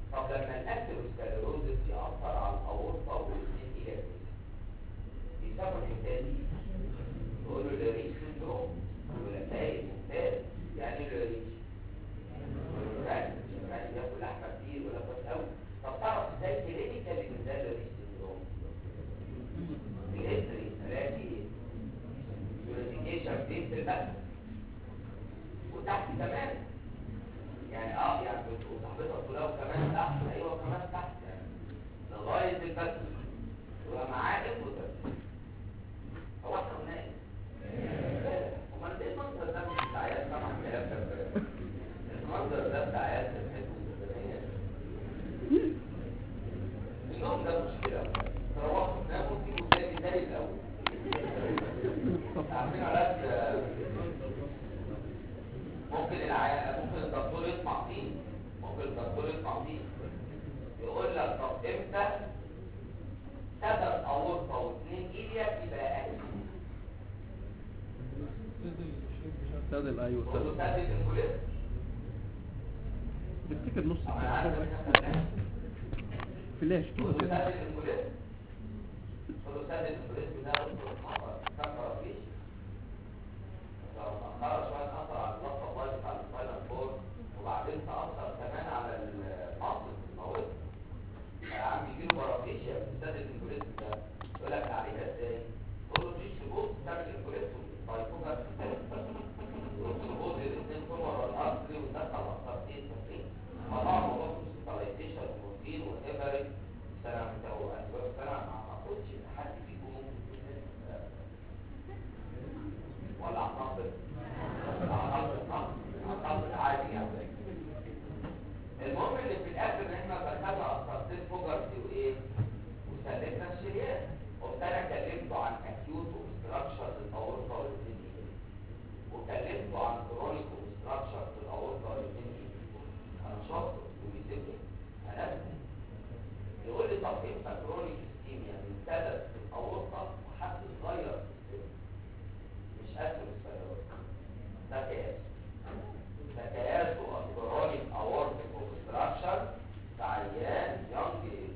B: طب لما الاثيروسكليروزس يأثر على الأورطة والاثنين إلى بيسمى الحتة دي يقول له لاريش سندروم يقول لك هاي ممتاز يعني ايه لاريش يعني ياكل لحمه كتير ولا كويس قوي طب تعرف ازاي كلينيكال ان ده لاريش سندروم الهيستوري الاقي يوريديكيشن في البث وتحت كمان يعني اه يعني بتقول صاحبتها تقول له كمان تحت ايوه كمان تحت يعني لغايه البث ويبقى معاه ابوتر هو احنا قلنا ايه؟ امال ايه المنظر ده مش بتاع عيال سمع كلام ده المنظر ده بتاع عيال الحته السودانيه النوم ده مشكله تروحوا تناموا تيجوا تاني زي الاول عارفين علاج ممكن العيال ممكن الدكتور يسمع فيه ممكن الدكتور يسمع فيه يقول لك طب امتى سبب اورطه واثنين ايليا يبقى اقل
C: سادل ايوه
B: تقول له
C: سادل
B: سبب الكوليس
C: بفتكر نص
B: انا عارف ان احنا خدناها.
C: فلاش
B: تقول له
C: كده
B: سبب الكوليس تقول له سبب الكوليس ده كفر فيش لو تأخر شوية تأثر على اللفظ الله بتاع السباينال كورد وبعدين تأثر كمان على المصل الموت يا عم يجيله بارافيشيا بتستهدف الانكوليزم ده يقول لك عليها ازاي؟ تقول له تيجي تبص تعمل انكوليزم بايفوكا تبص الاثنين كومر الاصلي وتدخل الاصابتين تفريق طبعا موضوع السبيشاليزيشن والمورفين والايفرين سنه او اسباب سنه ما اعتقدش ان حد فيكم ممكن يكون ولا اعتقد اعتقد اعتقد عادي يعني المهم ان في الاخر ان احنا دخلنا قصتين فوجرتي وايه وسلمنا الشريان قمت انا كلمته عن اكيوت وستراكشر للاورطه والاثنين وكلمته عن كرونيك وستراكشر للاورطه والاثنين انا شاطر وبيسيبني انا يقول لي طب امتى كرونيك اسكيميا من سبب الاورطه وحد صغير في السن مش اثيروسكليروز ده كياس ده كياس وكرونيك اورتيك اوبستراكشن في عيان يونج ايج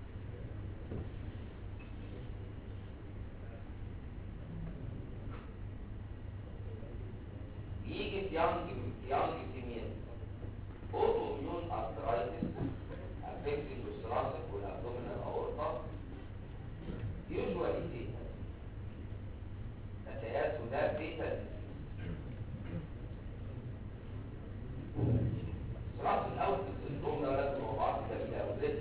B: يجي في يونج يونج فيميل اوتو اميون ارثرايتس افكتنج الثراسك والابدومينال اورتا يوجوالي فيتال التياس ده فيتال صراحة الأول في السندروم ده لازم موضوعات جميلة أو زيت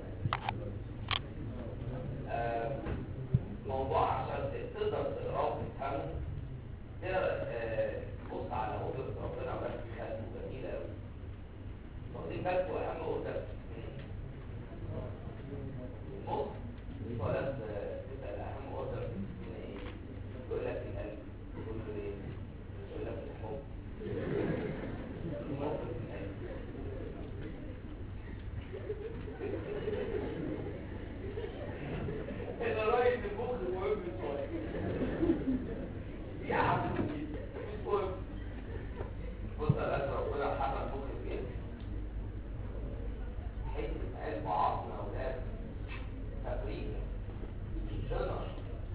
B: موضوع عشان تقدر تقراه وتفهمه تقدر آه، تبص على قدرة ربنا بس خلقه جميلة أوي واخدين بالكم أهم قدرة المخ ولا تسأل أهم قدرة هنا إيه؟ يقول لك القلب يقول له إيه؟ يقول لك الحب المخ في القلب انا رايي ان المخ مهم شويه يا عم مش مهم بص يا باشا ربنا حمى المخ في ايه حته قلب وعظم يا اولاد تفريغ سنر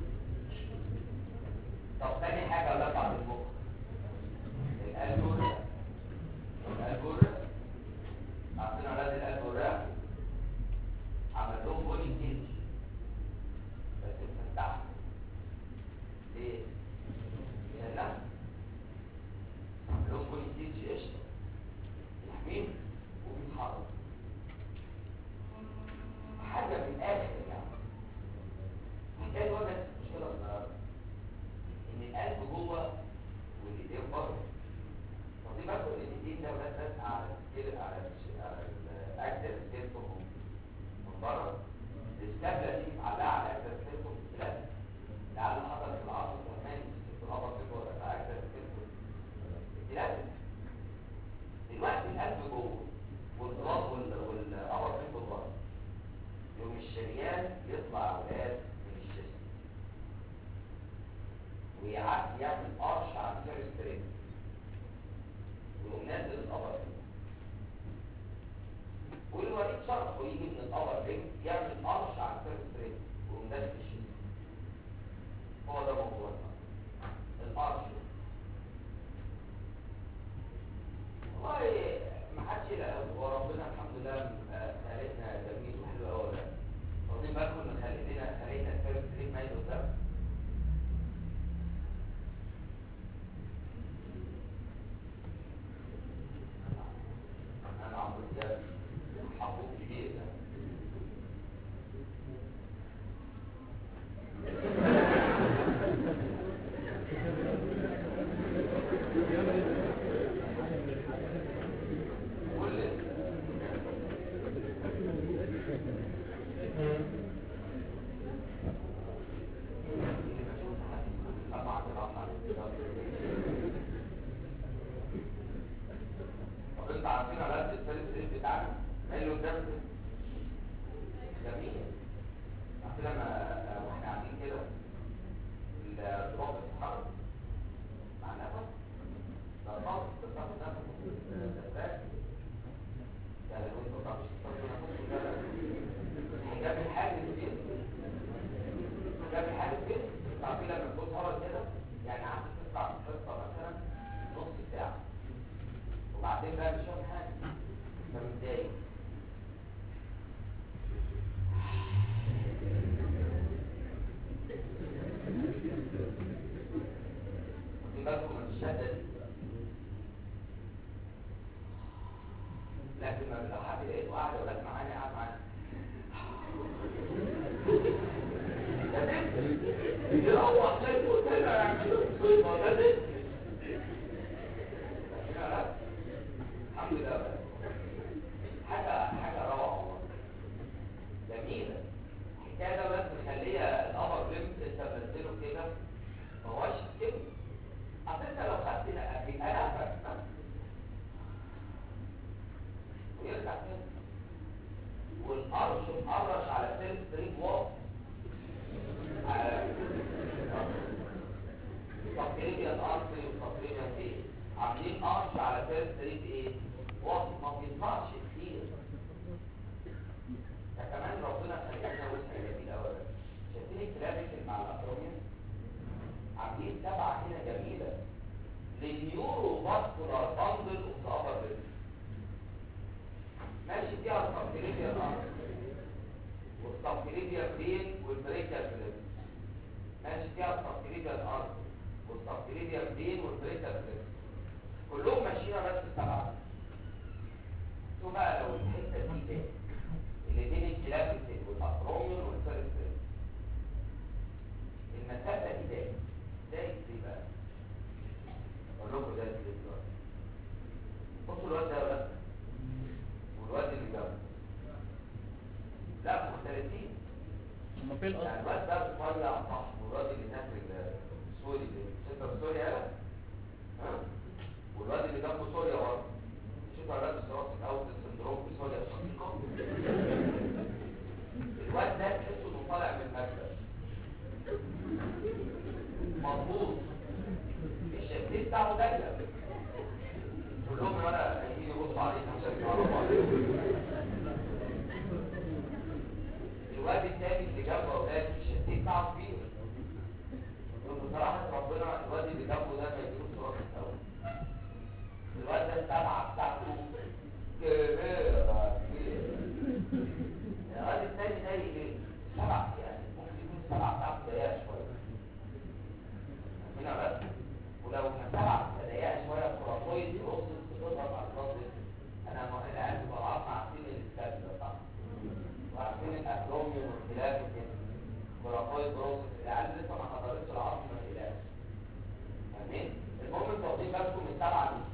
B: طب تاني حاجه ولا بعد المخ القلب والرئه القلب والرئه عارفين اولاد القلب والرئه عمل لهم بولي كتير بس مفتحة ليه؟ من اللحم لهم كل جديد قشطة يحميهم وبيتحرك حاجة من الآخر يعني حكاية وجدت مشكلة صغيرة إن القلب جوه والإيدين بره واخدين بالكم إن الإيدين ده ولاد ناس على السكيل على الش- على الأكتر سكيلتهم من بره السكابلة دي معلقة على أكتر سكيلتهم لا لعل حصل في العصر الرحماني في الأبر فيكو ولا أكتر سكيلتهم لا دلوقتي القلب جوه والضغط والأبر فيكو بره يوم الشريان يطلع أولاد من الجسم ويعدي يعمل قرش على الفيرست ويقوم نازل الأبر فيكو والوريد شرط ويجي من الأور رينج يعمل قرش على الفيرست رينج ومدش الشيء هو ده موضوع القرش والله ما حدش يلاقي وربنا الحمد لله آه، خلقنا جميل وحلو قوي ده واخدين بالكم ان خلقنا خلقنا الفيرست رينج مايل قدام انا عمرو دياب حبوب كبير ده كل طب انت عارفين على قد الثالث سيف بتاعنا ايه اللي قدام ده؟ جميل عارفين لما آه، واحنا قاعدين كده الدروب بتتحرك مع نفس ده صوت بتاخد نفس ده يعني لو انت طبعا مش بتاخد نفس ده جاب الحاجز دي جاب الحاجز دي عارفين لما تكون هوا كده يعني قعدت تطلع في الحصه مثلا نص ساعه وبعدين بقى مش فاهم حاجه فمتضايق واخدين بالكم من الشده دي لكن ما لو حد لقيته قاعد ولاد معانا قاعد معانا يروح شايفه كده يعملوا ما ده ده الحمد لله بقى. حاجة حاجة روعة والله. جميلة الحكاية ده بس مخلية الأمر لم انت بنزله كده ما هوش كده أصل انت لو خدت بيبقى نفسك ويرجع تاني والقرش مقرش على سيل ستريت ووك على تقريبا الارض وتقريبا ايه عاملين قرش على سيل ستريت ايه ووك ما بيطلعش كتير ده كمان ربنا خلقنا وسع جميل قوي شايفين الكلابيكال مع الاتروميا عاملين سبعه هنا جميله للنيورو فاسكولار باندل اوف ذا ابر ليب ماشي فيها السبكليبيا الارض والسبكليبيا برين والبريكال برين ماشي فيها السبكليبيا الارض والسبكليبيا برين والبريكال برين كلهم ماشيين بس سبعه شوف بقى لو الحته دي تاني اللي بين الكلابيكال والاتروميون والفيرسترين المسافه دي تاني ده ازاي بقى اقول لكم ده ازاي دلوقتي بصوا الواد ده يا ولاد والواد اللي جنبه لا مختلفين
C: هما في
B: يعني
C: الاصل
B: الواد ده رفيع صح والواد اللي هناك سوري ده شايف سوري يالا ها والواد اللي جنبه سوريا برضه شوف على لابس راسك اوت السندروم في سوريا الشقيقه الواد ده تحسه انه طالع من المكتب مضبوط الشكل بتاعه ضيق كلهم ولا هيجي يبصوا عليك عشان يتعرفوا عليك الواد التاني اللي جنبه اولاد الشتيت بتاعه كبير بصراحة ربنا الواد اللي جنبه ده ما يجيبوش راس الأول الواد ده السبعة بتاعته كبيرة كبيرة الواد التاني ده ايه؟ سبعة يعني ممكن يكون السبعة بتاعته ضيقة شوية هنا بس ولو كان سبعة ضيقة شوية كراتويد بروسس بتضغط على الراس انا ما العيال بطلعات عارفين الاسكاب ده صح وعارفين الابروميوم والخلاف كده كراتويد بروسس العيال لسه ما حضرتش العظم ما تقلقش فاهمين المهم انتوا واخدين بالكم من السبعة دي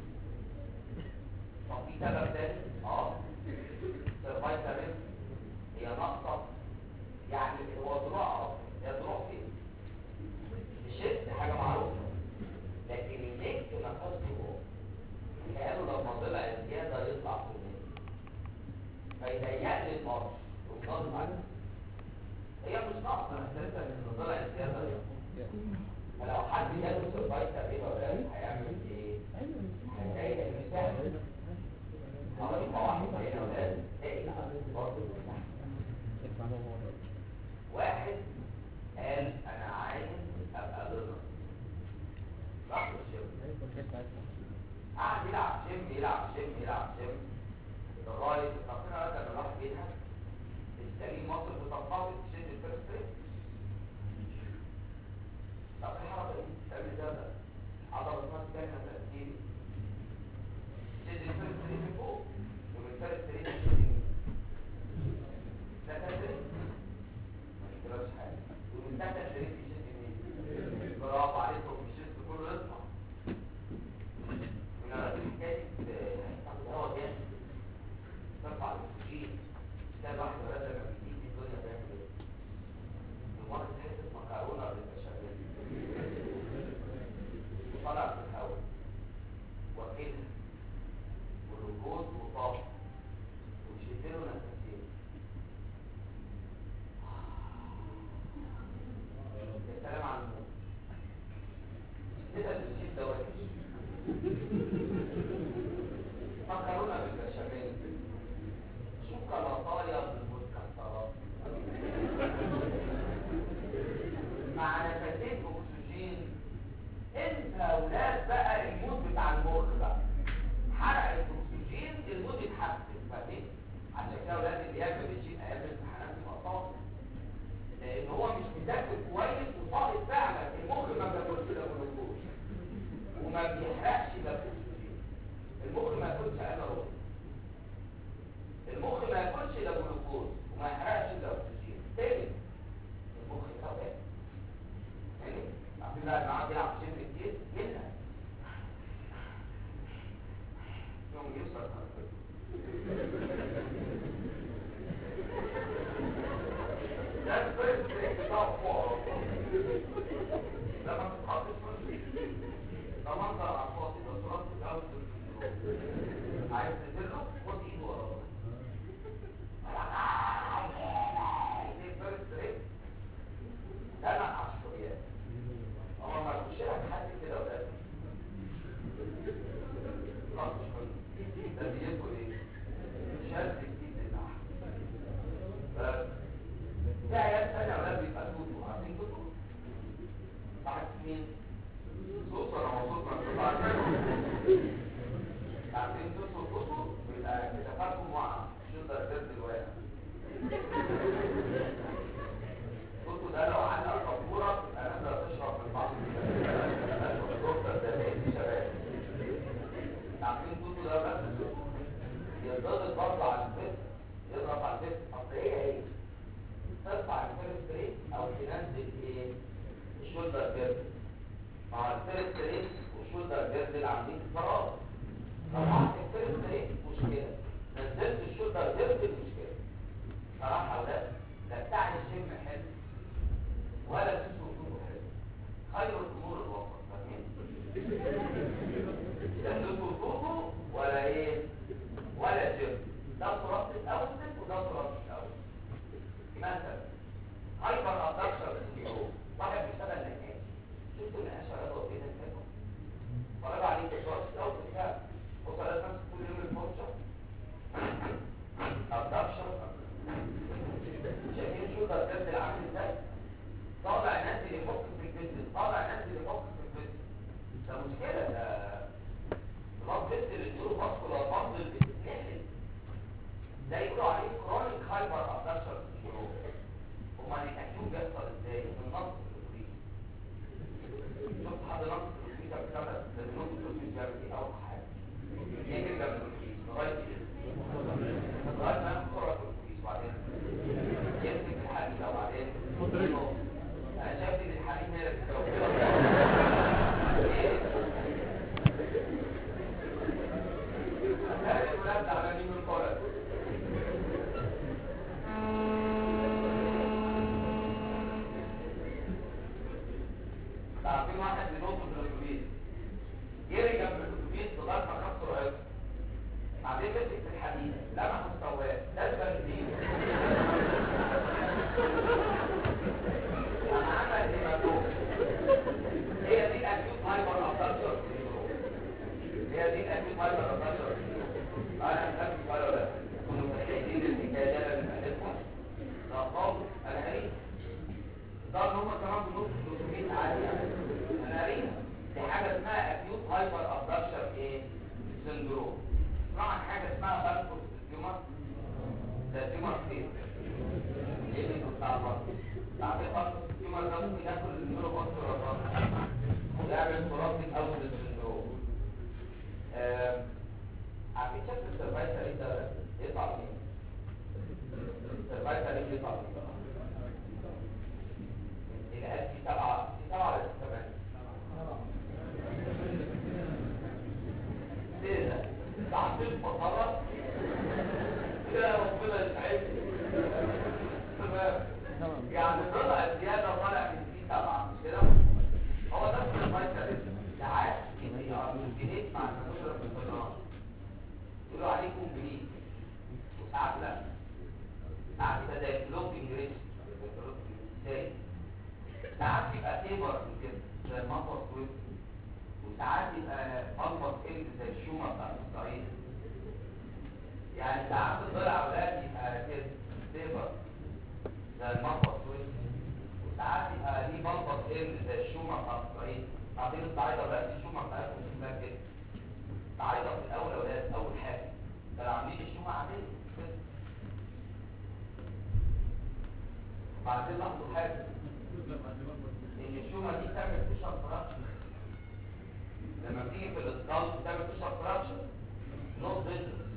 B: طب في سبب تاني اه سيرفايتال ريسك هي ناقصة يعني هو ذراع اصلا هي ذراع فين الشد حاجة معروفة لكن النك ما فيهاش ذراع قالوا لما طلع زيادة يطلع في النك فيضيق لي المارش وينقص عليه هي مش ناقصة اساسا ان طلع زيادة يطلع فلو حد جاله سيرفايتال ريبا ولا هيعمل ايه؟ هيضايق المساحة اه يبقى واحد هنا ولاد واحد قال انا عايز ابقى لينر راح الجيم قعد يلعب جيم يلعب جيم يلعب جيم لغايه ربنا قال لما راح بيتها السليم مصر بتنقبض تشد الفيرست ريت طب ايه الحركه دي؟ تعمل ده ده عضله اسمها الثانيه تاثيري تشد الفيرست ريت لفوق ومن الفيرست ريت تشد يمين ده تاثيري ما تجراش حاجه ومن تحت الريت تشد يمين برافو عليكم الجسم كله يطلع من الراجل الكاتب هيتعمل هوا جامد ترفع الاكسجين تلاقي واحد ولاد لما بيجي في الدنيا بيعمل ايه؟ يمر حته مكرونه بالبشاميل وطلع في الهواء واكلها والوجود وطاقه وشد له نفسين يا سلام على الموت كده الشيء ده وحش مكرونه بالبشاميل شوكولاتايه بالمكسرات مع نفسين اكسجين انت اولاد بقى المود بتاع المخ بقى حرق الاكسجين المود يتحسن فاهمين عشان كده اولاد اللي يعمل بيجيب ايام الامتحانات يبقى طاقه لان هو مش مذاكر كويس وطاقه فعلا المخ ما بياكلش الا جلوكوز وما بيحرقش الا اكسجين المخ ما ياكلش الا روح المخ ما ياكلش الا جلوكوز وما يحرقش الا اكسجين تاني المخ طبيعي يعني عارفين بقى المعاد بيلعب جيم كتير منها يوم يوصل على كده ده الفيرست ريت بتاعه فوق لما تتحط في ده منظر على الفاضي ده صورات بتاعه عايز تنزله خد ايده وراه دي الفيرست ريت ده انا عشوائيات هو ما يخش لك حد كده ولا خلاص مش مهم ده بيدخل ايه شد جديد لتحت بس في عيال تانية ولاد بيبقى توتو عارفين توتو؟ صاحب مين؟ صوت ولا موصوط ما توتو عارفين عارفين توتو توتو بيبقى كتفاتهم واقعة شدة الجد الواقع توتو ده لو علق طابورة تبقى نازلة تشرب من بعض الدكتور ده ايه شباب عارفين توتو ده بس يضغط برضه على الفيس يضغط على الفيس اصل هي ايه؟ ترفع الفيرست ريت او تنزل ايه الشولدر جيرد مع الفيرست ريت والشولدر جيرد عاملين فراغ رفعت الفيرست ريت مشكله نزلت الشولدر جيرد مشكله صراحه ولا لا بتاع الجيم حلو ولا تسوق وجوده حلو خير الامور الوسط فاهمين لا تسوق وجوده ولا ايه ولا جيم ده صراط الاول وده صراط الاول مثلا هايبر ابدكشن سندروم واحد بيشتغل نقاش شفتوا النقاش على ده كده كده فرجع عليه الشخص او بتاع بص على نفسه كل يوم الفرشه ابدكشن شايفين شو ده الجد العامل ازاي طالع نازل يحك في الجسم طالع نازل يحك في الجسم ده مشكله ده بلاد فيستل النيورو فاسكولار باندل بتتنقل ده يقولوا عليه كرونيك هايبر ابدكشن سندروم هما التكييف بيحصل ازاي من نقص الاتوبيس شفت حد نقص الاتوبيس قبل كده لازم نقص الاتوبيس بيعمل ايه اول حاجه يجري جنب الاتوبيس لغايه ايه لغايه ما ياخد سرعه الاتوبيس وبعدين يمسك الحديد وبعدين انا شايف ان الحديد هي اللي بتسوي هذه الولاد تعبانين من القرى تعرفين واحد بينط في الاتوبيس جري جنب الاتوبيس لغايه ما خد سرعته بعدين مسك في الحديد لمح السواق ده البنزين انا عمل هيماتوم هي دي الاكيوت هايبر ابدكشن هي دي الاكيوت هايبر ابدكشن انا خدت ولا لا كنت متخيلين الحكايه دي لما قالتها لا انا قرينا دي حاجه اسمها اكيوت هايبر ابدكشن ايه سندروم اسمع عن حاجه اسمها بالفوس تيومر ده تيومر فين ايه اللي بتاع البطن بعد بالفوس تيومر ده ممكن ياكل النيورو بطن ويعمل كورابتيك اوت سندروم آه، عارفين شكل السرفايفر ايه ده يطلع منين السرفايفر ايه يطلع منين الهات في سبعة في سبعة ولا في ثمانية ايه ده؟ تعطيل فقرات يا ربنا يسعدني تمام يعني طلع زيادة طالع من في سبعة مش كده؟ هو ده السرفايفر ساعات جنيت مع المنوشرة في القناة يقولوا عليكم جنيت وساعات لا ساعات يبقى زي بلوكينج ريسك ازاي؟ ساعات يبقى تيبر من كده زي المطر كويس وساعات يبقى مطر كيلد زي الشومة بتاعت الصعيد يعني ساعات الضلع اولاد يبقى كده تيبر زي المطر كويس وساعات يبقى ليه بلبط كيلد زي الشومة بتاعت الصعيد بعدين الصعيدة اولاد الشومة بتاعتهم شكلها كده الصعيدة في الاول اولاد اول حاجة كانوا عاملين الشومة عادية كده وبعدين لاحظوا حاجة ان الشومة دي تعمل فيشر فراكشن لما بتيجي في الاسقاط بتعمل فيشر فراكشن نوت بيزنس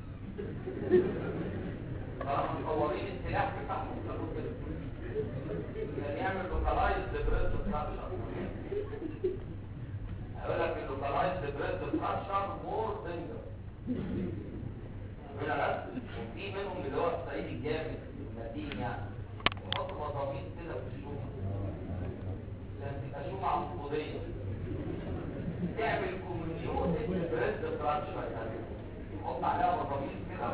B: فراحوا مصورين السلاح بتاعهم خلوه كده كان يعمل لوكالايز بريد فراكشن هقول لك اللوكالايز بريد فراكشن مور فينجر هنا بس وفي منهم اللي هو الصعيد الجامد المتين يعني يحطوا مضامين كده في الشومة عشان تبقى شومة عصفورية تعمل كوميونيون بريد فراكشر يحط عليها مضامين كده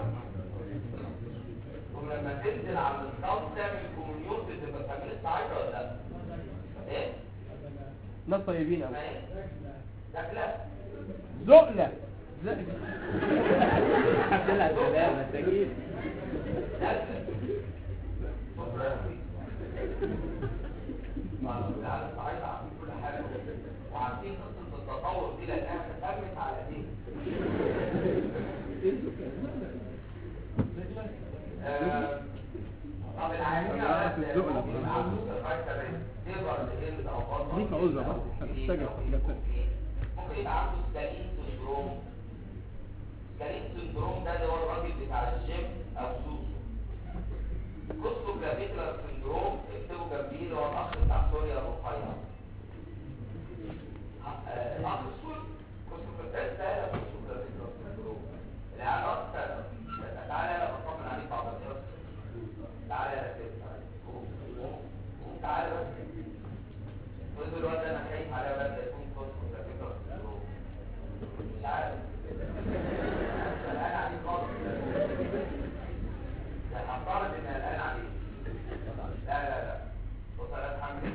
B: ولما تنزل على الاسقاط تعمل كوميونيون بتبقى تعمل الصعيدة ولا لا؟ ايه؟
C: ناس طيبين قوي
B: ما ايه؟ شكلها
C: زقلة زقلة
D: الحمد لله على السلامة سجيد
B: شكلها شكرا يا أخوي. معلومة على الصعيد عارفين كل حاجة وعارفين قصة التطور دي لأنها تتمت على دي آه، طب العيانين يا ولاد
C: في الزقلة.
B: ممكن يعملوا سيرفايكال ريسك تقدر تقل أو بطل
C: ليك عذر بس، هتشتغل في حاجات تانية.
B: ممكن يبقى عنده سكالين سندروم سكالين سندروم ده اللي هو الراجل بتاع الجيم أو سوسو كوستو جرافيكولار سندروم اكتبوا جنبيه اللي هو الاخ بتاع سوريا الرفيع آه، الاخ السوري كوستو جرافيكولار ده كوستو جرافيكولار سندروم العلاقات سهله تعالى انا بطمن عليك بعض الناس تعالى يا سيدي قوم قوم قوم تعالى بس قلت الواد ده انا خايف عليه بس يكون كوستو جرافيكولار سندروم مش عارف انا قلقان عليك خالص ده هفترض ان قلقان عليك لا لا لا بص انا اتحمل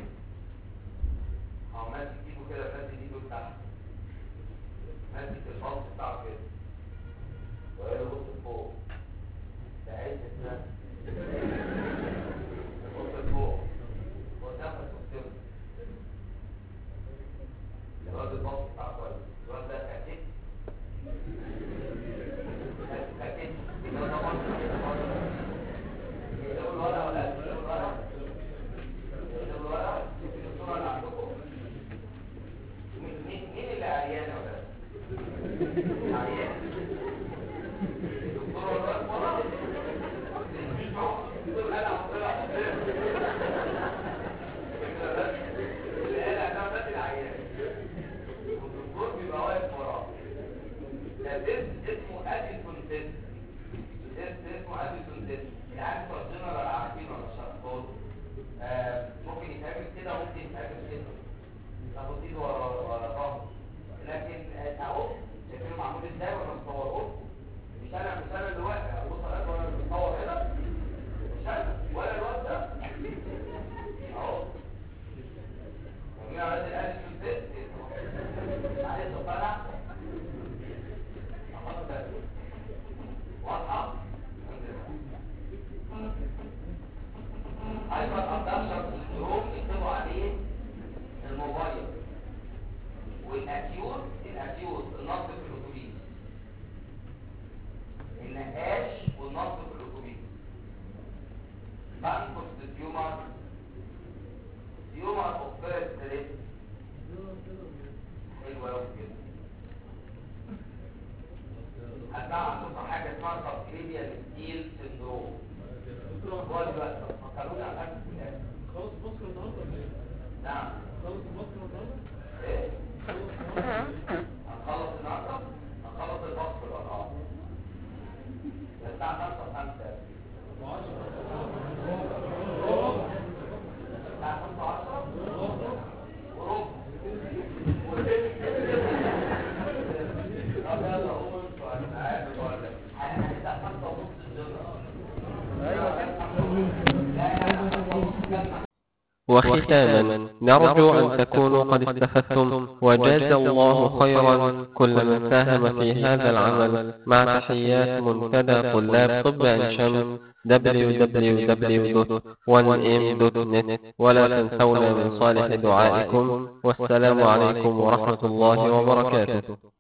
B: هو ماسك ايده كده ماسك ايده لتحت ماسك البلط بتاعه كده وقال له بص لفوق ده عز النفس بص لفوق خد نفس واكتبه الواد البلط بتاعه كويس الواد ده كاتب كاتب الواد ده بلط يقول الورقة ولا يقول الورقة يقول الورقة شوف الصورة اللي عندكم مين مين مين اللي عريانة ولا عريان الدكتور ولا الورقة مش معقول الدكتور قال على الطلع اللي قال على ده العيان والدكتور بيبقى واقف وراه ده تيست اسمه اديسون تيست تيست اسمه اديسون تيست العيال بتوع الجنرال عارفين ولا شرحتهم آه ممكن يتعمل كده ممكن يتعمل كده تاخد ايده ورا ورا ظهره لكن آه، اهو شايفينه معمول ازاي ولا مصوروه والاكيوت الاكيوت النص في الاتوبيس النقاش والنص في الاتوبيس بانكوست تيومر تيومر اوف فيرست ريب حلوه قوي كده هتلاقي عندكم حاجه اسمها سبكليبيا ستيل سندروم هو دلوقتي فكروني على الاكل في الاخر
C: خلاص بكره النهارده ولا ايه؟
B: نعم
C: خلاص بكره النهارده؟
B: ايه هنخلص النهارده هنخلص الفصل بقى اه الساعه 5 5 الساعه 5 10 وربع طب يلا قوموا انتوا انا قاعد بقول لك هنبدا 5 ونص الظهر ايوه لا لا 5 ونص جمع
A: وختاما نرجو أن تكونوا قد استفدتم وجاز الله خيرا كل من ساهم في هذا العمل مع تحيات منتدى طلاب طب عين شمس www.1m.net ولا تنسونا من صالح دعائكم والسلام عليكم ورحمة الله وبركاته